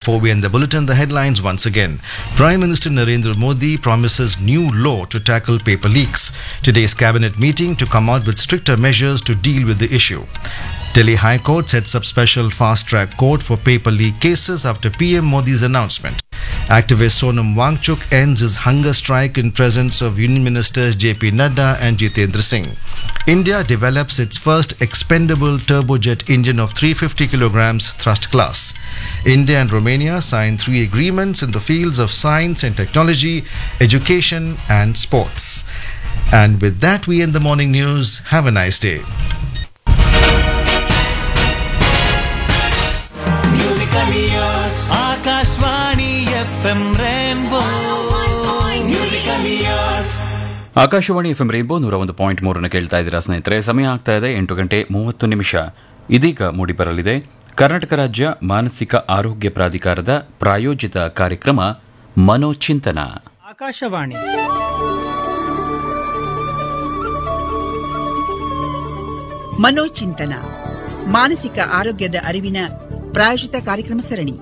Before we end the bulletin, the headlines once again. Prime Minister Narendra Modi promises new law to tackle paper leaks. Today's cabinet meeting to come out with stricter measures to deal with the issue. Delhi High Court sets up special fast track court for paper leak cases after PM Modi's announcement. Activist Sonam Wangchuk ends his hunger strike in presence of Union Ministers JP Nadda and Jitendra Singh. India develops its first expendable turbojet engine of 350 kilograms thrust class. India and Romania signed three agreements in the fields of science and technology, education, and sports. And with that, we end the morning news. Have a nice day. Akashvani F M rainbow musical years Akashvani F M rainbow ನೂರ ಒಂದು point ಮೂರನ್ನು ಕೇಳ್ತಾ ಇದ್ದೀರಾ ಸ್ನೇಹಿತರೆ ಸಮಯ ಆಗ್ತಾ ಇದೆ ಎಂಟು ಗಂಟೆ ಮೂವತ್ತು ನಿಮಿಷ ಇದೀಗ ಮೂಡಿಬರಲಿದೆ ಕರ್ನಾಟಕ ರಾಜ್ಯ ಮಾನಸಿಕ ಆರೋಗ್ಯ ಪ್ರಾಧಿಕಾರದ ಪ್ರಾಯೋಜಿತ ಕಾರ್ಯಕ್ರಮ ಮನೋಚಿಂತನ ಆಕಾಶವಾಣಿ ಮನೋಚಿಂತನ ಮಾನಸಿಕ ಆರೋಗ್ಯದ ಅರಿವಿನ ಪ್ರಾಯೋಜಿತ ಕಾರ್ಯಕ್ರಮ ಸರಣಿ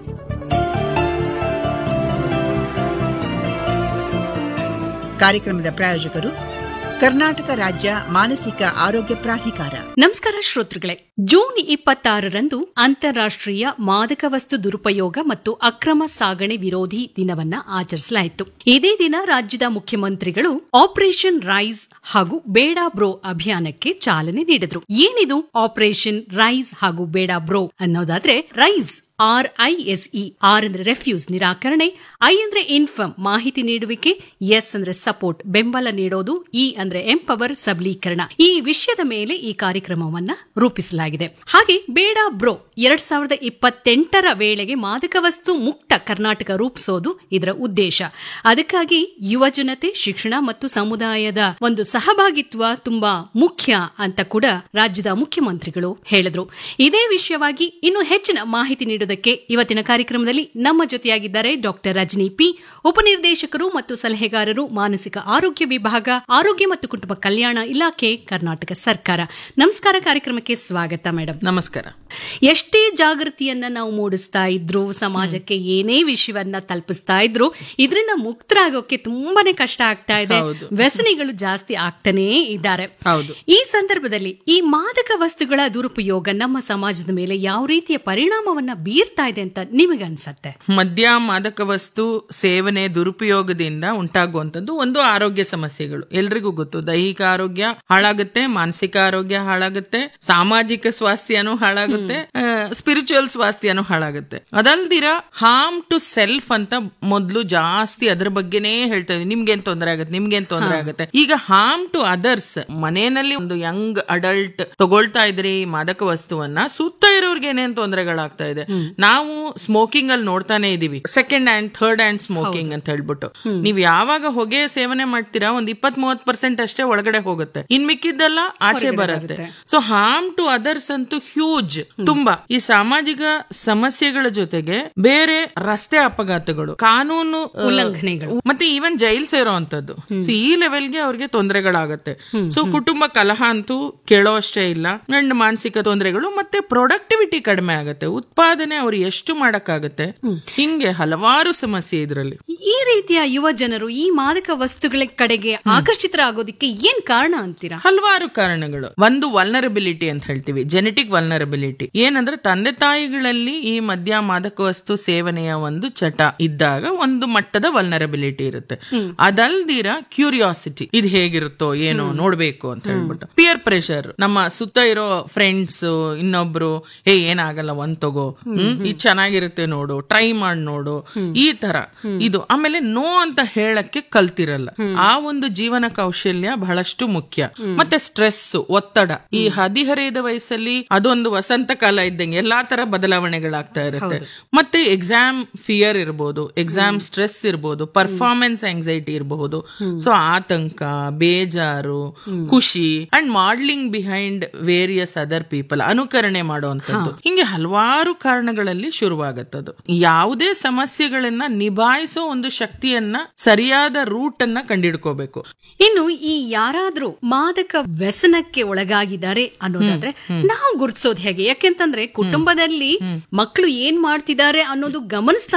ಕಾರ್ಯಕ್ರಮದ ಪ್ರಾಯೋಜಕರು ಕರ್ನಾಟಕ ರಾಜ್ಯ ಮಾನಸಿಕ ಆರೋಗ್ಯ ಪ್ರಾಧಿಕಾರ ನಮಸ್ಕಾರ ಶ್ರೋತೃಗಳೇ ಜೂನ್ ಇಪ್ಪತ್ತಾರರಂದು ಅಂತಾರಾಷ್ಟ್ರೀಯ ಮಾದಕ ವಸ್ತು ದುರುಪಯೋಗ ಮತ್ತು ಅಕ್ರಮ ಸಾಗಣೆ ವಿರೋಧಿ ದಿನವನ್ನ ಆಚರಿಸಲಾಯಿತು ಇದೇ ದಿನ ರಾಜ್ಯದ ಮುಖ್ಯಮಂತ್ರಿಗಳು ಆಪರೇಷನ್ ರೈಸ್ ಹಾಗೂ ಬೇಡ ಬ್ರೋ ಅಭಿಯಾನಕ್ಕೆ ಚಾಲನೆ ನೀಡಿದ್ರು ಏನಿದು ಆಪರೇಷನ್ ರೈಸ್ ಹಾಗೂ ಬೇಡ ಬ್ರೋ ಅನ್ನೋದಾದ್ರೆ raise R I S E R ಅಂದ್ರೆ ರೆಫ್ಯೂಸ್ ನಿರಾಕರಣೆ ಐ ಅಂದ್ರೆ ಇನ್ಫರ್ಮ್ ಮಾಹಿತಿ ನೀಡುವಿಕೆ ಎಸ್ ಅಂದ್ರೆ ಸಪೋರ್ಟ್ ಬೆಂಬಲ ನೀಡೋದು ಇ ಅಂದ್ರೆ ಎಂಪವರ್ ಸಬಲೀಕರಣ ಈ ವಿಷಯದ ಮೇಲೆ ಈ ಕಾರ್ಯಕ್ರಮವನ್ನ ರೂಪಿಸಲಾಗಿದೆ ಹಾಗೆ ಬೇಡ ಬ್ರೋ ಎರಡ್ ಸಾವಿರದ ಇಪ್ಪತ್ತೆಂಟರ ವೇಳೆಗೆ ಮಾದಕ ವಸ್ತು ಮುಕ್ತ ಕರ್ನಾಟಕ ರೂಪಿಸೋದು ಇದರ ಉದ್ದೇಶ ಅದಕ್ಕಾಗಿ ಯುವ ಜನತೆ ಶಿಕ್ಷಣ ಮತ್ತು ಸಮುದಾಯದ ಒಂದು ಸಹಭಾಗಿತ್ವ ತುಂಬಾ ಮುಖ್ಯ ಅಂತ ಕೂಡ ರಾಜ್ಯದ ಮುಖ್ಯಮಂತ್ರಿಗಳು ಹೇಳಿದ್ರು ಇದೇ ವಿಷಯವಾಗಿ ಇನ್ನು ಹೆಚ್ಚಿನ ಮಾಹಿತಿ ನೀಡುವುದಕ್ಕೆ ಇವತ್ತಿನ ಕಾರ್ಯಕ್ರಮದಲ್ಲಿ ನಮ್ಮ ಜೊತೆಯಾಗಿದ್ದಾರೆ ಡಾಕ್ಟರ್ ರಜನಿ ಪಿ ಉಪನಿರ್ದೇಶಕರು ಮತ್ತು ಸಲಹೆಗಾರರು ಮಾನಸಿಕ ಆರೋಗ್ಯ ವಿಭಾಗ ಆರೋಗ್ಯ ಮತ್ತು ಕುಟುಂಬ ಕಲ್ಯಾಣ ಇಲಾಖೆ ಕರ್ನಾಟಕ ಸರ್ಕಾರ ನಮಸ್ಕಾರ ಕಾರ್ಯಕ್ರಮಕ್ಕೆ ಸ್ವಾಗತ ಮೇಡಮ್ ನಮಸ್ಕಾರ ಎಷ್ಟೇ ಜಾಗೃತಿಯನ್ನ ನಾವು ಮೂಡಿಸ್ತಾ ಇದ್ರು ಸಮಾಜಕ್ಕೆ ಏನೇ ವಿಷಯವನ್ನ ತಲುಪಿಸ್ತಾ ಇದ್ರು ಇದರಿಂದ ಮುಕ್ತರಾಗೋಕೆ ತುಂಬಾನೇ ಕಷ್ಟ ಆಗ್ತಾ ಇದೆ ವ್ಯಸನಿಗಳು ಜಾಸ್ತಿ ಆಗ್ತಾನೇ ಇದ್ದಾರೆ ಹೌದು. ಈ ಸಂದರ್ಭದಲ್ಲಿ ಈ ಮಾದಕ ವಸ್ತುಗಳ ದುರುಪಯೋಗ ನಮ್ಮ ಸಮಾಜದ ಮೇಲೆ ಯಾವ ರೀತಿಯ ಪರಿಣಾಮವನ್ನ ಬೀರ್ತಾ ಇದೆ ಅಂತ ನಿಮಗೆ ಅನ್ಸತ್ತೆ ಮದ್ಯ ಮಾದಕ ವಸ್ತು ಸೇವನೆ ದುರುಪಯೋಗದಿಂದ ಉಂಟಾಗುವಂತದ್ದು ಒಂದು ಆರೋಗ್ಯ ಸಮಸ್ಯೆಗಳು ಎಲ್ರಿಗೂ ಗೊತ್ತು ದೈಹಿಕ ಆರೋಗ್ಯ ಹಾಳಾಗುತ್ತೆ ಮಾನಸಿಕ ಆರೋಗ್ಯ ಹಾಳಾಗುತ್ತೆ ಸಾಮಾಜಿಕ ಸ್ವಾಸ್ಥ್ಯನೂ ಹಾಳಾಗುತ್ತೆ ಸ್ಪಿರಿಚುವಲ್ ಸ್ವಾಸ್ಥ್ಯನೂ ಹಾಳಾಗುತ್ತೆ ಅದಲ್ದಿರ ಹಾರ್ಮ್ ಟು ಸೆಲ್ಫ್ ಅಂತ ಮೊದ್ಲು ಜಾಸ್ತಿ ಅದ್ರ ಬಗ್ಗೆನೇ ಹೇಳ್ತಾ ಇದ್ವಿ ನಿಮ್ಗೇನ್ ತೊಂದರೆ ಆಗುತ್ತೆ ನಿಮ್ಗೇನ್ ತೊಂದರೆ ಆಗುತ್ತೆ ಈಗ ಹಾರ್ಮ್ ಟು ಅದರ್ಸ್ ಮನೆಯಲ್ಲಿ ಒಂದು ಯಂಗ್ ಅಡಲ್ಟ್ ತಗೊಳ್ತಾ ಇದ್ರಿ ಈ ಮಾದಕ ವಸ್ತುವನ್ನ ಸುತ್ತ ಇರೋರ್ಗೆ ಏನೇನ್ ತೊಂದರೆಗಳಾಗ್ತಾ ಇದೆ ನಾವು ಸ್ಮೋಕಿಂಗ್ ಅಲ್ಲಿ ನೋಡ್ತಾನೆ ಇದೀವಿ second hand third hand smoking ಅಂತ ಹೇಳ್ಬಿಟ್ಟು ನೀವ್ ಯಾವಾಗ ಹೊಗೆ ಸೇವನೆ ಮಾಡ್ತೀರಾ ಒಂದ್ ಇಪ್ಪತ್ ಮೂವತ್ ಪರ್ಸೆಂಟ್ ಅಷ್ಟೇ ಒಳಗಡೆ ಹೋಗುತ್ತೆ ಇನ್ ಮಿಕ್ಕಿದ್ದೆಲ್ಲ ಆಚೆ ಬರುತ್ತೆ ಸೊ ಹಾರ್ಮ್ ಟು ಅದರ್ಸ್ ಅಂತೂ ಹ್ಯೂಜ್ ತುಂಬಾ ಈ ಸಾಮಾಜಿಕ ಸಮಸ್ಯೆಗಳ ಜೊತೆಗೆ ಬೇರೆ ರಸ್ತೆ ಅಪಘಾತಗಳು ಕಾನೂನು ಆ, ಉಲ್ಲಂಘನೆಗಳು. ಮತ್ತೆ ಈವನ್ ಜೈಲ್ ಸೇರೋ ಅಂತದ್ದು ಈ ಲೆವೆಲ್ಗೆ ಅವ್ರಿಗೆ ತೊಂದರೆಗಳಾಗತ್ತೆ ಸೊ ಕುಟುಂಬ ಕಲಹ ಅಂತೂ ಕೇಳೋ ಅಷ್ಟೇ ಇಲ್ಲ ಅಂಡ್ ಮಾನಸಿಕ ತೊಂದರೆಗಳು ಮತ್ತೆ ಪ್ರೊಡಕ್ಟಿವಿಟಿ ಕಡಿಮೆ ಆಗತ್ತೆ ಉತ್ಪಾದನೆ ಅವ್ರು ಎಷ್ಟು ಮಾಡಕ್ಕಾಗತ್ತೆ ಹಿಂಗೆ ಹಲವಾರು ಸಮಸ್ಯೆ ಇದ್ರಲ್ಲಿ ಈ ರೀತಿಯ ಯುವ ಜನರು ಈ ಮಾದಕ ವಸ್ತುಗಳ ಕಡೆಗೆ ಆಕರ್ಷಿತರಾಗೋದಕ್ಕೆ ಏನ್ ಕಾರಣ ಅಂತೀರಾ ಹಲವಾರು ಕಾರಣಗಳು ಒಂದು ವಲ್ನರಬಿಲಿಟಿ ಅಂತ ಹೇಳ್ತೀವಿ ಜೆನೆಟಿಕ್ ವಲ್ನರಬಿಲಿಟಿ ಏನಂದ್ರೆ ತಂದೆ ತಾಯಿಗಳಲ್ಲಿ ಈ ಮದ್ಯ ಮಾದಕ ವಸ್ತು ಸೇವನೆಯ ಒಂದು ಚಟ ಇದ್ದಾಗ ಒಂದು ಮಟ್ಟದ ವಲ್ನರಬಿಲಿಟಿ ಇರುತ್ತೆ ಅದಲ್ದಿರ ಕ್ಯೂರಿಯಾಸಿಟಿ ಇದು ಹೇಗಿರುತ್ತೋ ಏನೋ ನೋಡ್ಬೇಕು ಅಂತ ಹೇಳ್ಬಿಟ್ಟು ಪಿಯರ್ ಪ್ರೆಷರ್ ನಮ್ಮ ಸುತ್ತ ಇರೋ ಫ್ರೆಂಡ್ಸ್ ಇನ್ನೊಬ್ರು ಏ ಏನಾಗಲ್ಲ ಒಂದ್ ತಗೋ ಹ್ಮ್ ಇದು ಚೆನ್ನಾಗಿರುತ್ತೆ ನೋಡು ಟ್ರೈ ಮಾಡಿ ನೋಡು ಈ ತರ ಇದು ಆಮೇಲೆ ನೋ ಅಂತ ಹೇಳಕ್ಕೆ ಕಲ್ತಿರಲ್ಲ ಆ ಒಂದು ಜೀವನ ಕೌಶಲ್ಯ ಬಹಳಷ್ಟು ಮುಖ್ಯ ಮತ್ತೆ ಸ್ಟ್ರೆಸ್ ಒತ್ತಡ ಈ ಹದಿಹರೆಯದ ವಯಸ್ಸಲ್ಲಿ ಅದೊಂದು ವಸಂತ ಕಾಲ ಇದ್ದಂಗೆ ಎಲ್ಲಾ ತರ ಬದಲಾವಣೆಗಳಾಗ್ತಾ ಇರುತ್ತೆ ಮತ್ತೆ ಎಕ್ಸಾಮ್ ಫಿಯರ್ ಇರ್ಬೋದು ಎಕ್ಸಾಮ್ ಸ್ಟ್ರೆಸ್ ಇರ್ಬೋದು ಪರ್ಫಾರ್ಮೆನ್ಸ್ ಆಂಗ್ಸೈಟಿ ಇರಬಹುದು ಸೊ ಆತಂಕ ಬೇಜಾರು ಖುಷಿ and modelling behind various other people ಅನುಕರಣೆ ಮಾಡುವಂತದ್ದು ಹಿಂಗೆ ಹಲವಾರು ಕಾರಣಗಳಲ್ಲಿ ಶುರುವಾಗತ್ತದು ಯಾವುದೇ ಸಮಸ್ಯೆಗಳನ್ನ ನಿಭಾಯಿಸೋ ಒಂದು ಶಕ್ತಿಯನ್ನ ಸರಿಯಾದ ರೂಟ್ ಅನ್ನ ಕಂಡಿಡ್ಕೋಬೇಕು ಇನ್ನು ಈ ಯಾರಾದ್ರೂ ಮಾದಕ ವ್ಯಸನಕ್ಕೆ ಒಳಗಾಗಿದ್ದಾರೆ ಅನ್ನೋದಾದ್ರೆ ನಾವು ಗುರುತಿಸೋದು ಹೇಗೆ ಯಾಕೆಂತಂದ್ರೆ ಕುಟುಂಬದಲ್ಲಿ ಮಕ್ಕಳು ಏನ್ ಮಾಡ್ತಿದ್ದಾರೆ ಅನ್ನೋದು ಗಮನಿಸ್ತಾ